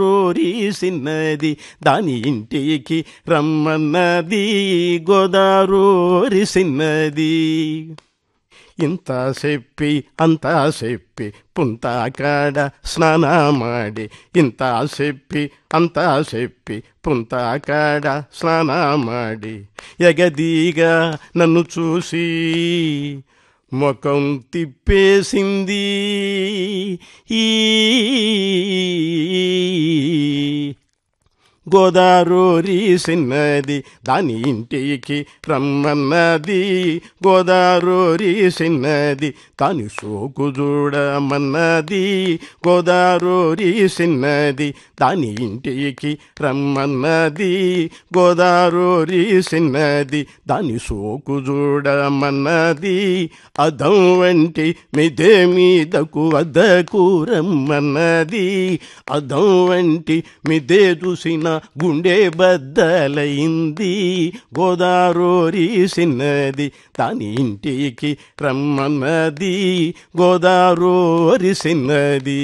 రోరిసిన్నది దాని ఇంటికి రమ్మన్నది గోదారోరిసిన్నది ఇంత చెప్పి అంతా చెప్పి పుంతాకాడ స్నాన ಮಾಡಿ ఇంత చెప్పి అంతా చెప్పి పుంతాకాడ స్నాన ಮಾಡಿ ఎగదీగా నన్ను చూసి ముఖం తిప్పేసింది ఈ గోదారోరి సిన్నది దాని ఇంటికి రమ్మన్నది గోదారోరి సిన్నది దాని సోకు చూడమన్నది గోదారోరి సిన్నది దాని ఇంటికి రమ్మన్నది గోదారోరి సిన్నది దాని సోకు చూడమన్నది అదం వంటి మిదే మీదకు వద్దకు రమ్మన్నది అదం వంటి మిదే చూసిన గుండె బద్దలైంది గోదారోరి సిన్నది దాని ఇంటికి రమ్మన్నది గోదారోరి సిన్నది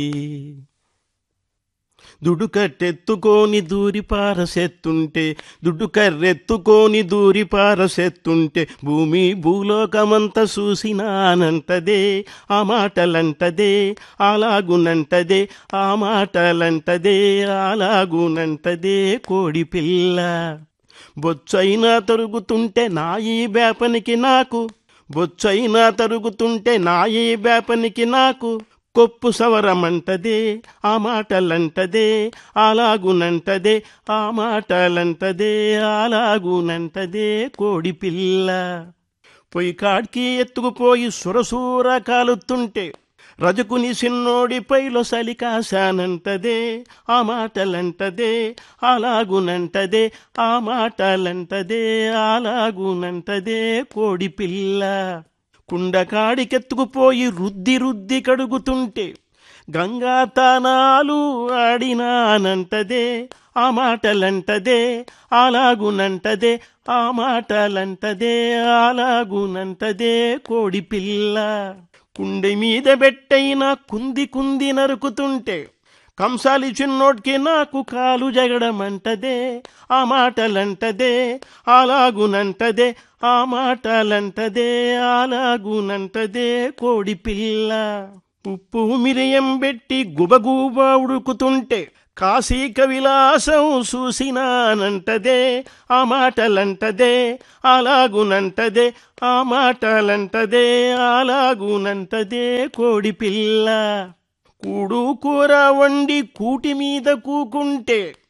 దుడ్డు కట్టెత్తుకొని దూరి పారసెత్తుంటే దుడ్డు కర్రెత్తుకొని దూరి పారసెత్తుంటే భూమి భూలోకమంత చూసినానంటదే ఆ మాటలంటదే అలాగునంటదే ఆ మాటలంటదే అలాగునంటదే కోడి పిల్ల బొచ్చైనా తరుగుతుంటే నాయి బేపనికి నాకు బొచ్చైనా తరుగుతుంటే నాయి బేపనికి నాకు కొప్పు సవరమంటదే ఆ మాటలంటదే అలాగునంటదే ఆ మాటలంటదే అలాగునంటదే కోడి పిల్ల పొయ్యి కాడికి ఎత్తుకుపోయి సురసూర కాలుతుంటే రజకుని సిన్నోడి పైలో సలికాశానంటదే ఆ మాటలంటదే అలాగునంటదే ఆ మాటలంటదే అలాగునంటదే కోడి పిల్ల కుండకాడికెత్తుకుపోయి రుద్ది రుద్ది కడుగుతుంటే గంగా తానాలు ఆడినానంటదే ఆ మాటలంటదే అలాగునంటదే ఆ మాటలంటదే అలాగునంటదే కోడి పిల్ల కుండె మీద బెట్టైన కుంది కుంది నరుకుతుంటే కంసాలి చిన్నోడ్కి నాకు కాలు జగడమంటదే ఆ మాటలంటదే అలాగునంటదే ఆ మాటలంటదే అలాగునంటదే కోడి పిల్ల ఉప్పు మిరియం పెట్టి గుబగూబ ఉడుకుతుంటే కాశీక విలాసం చూసినానంటదే ఆ మాటలంటదే అలాగునంటదే ఆ మాటలంటదే అలాగునంటదే కోడి పిల్ల కూడు కూర వండి కూటి మీద కూకుంటే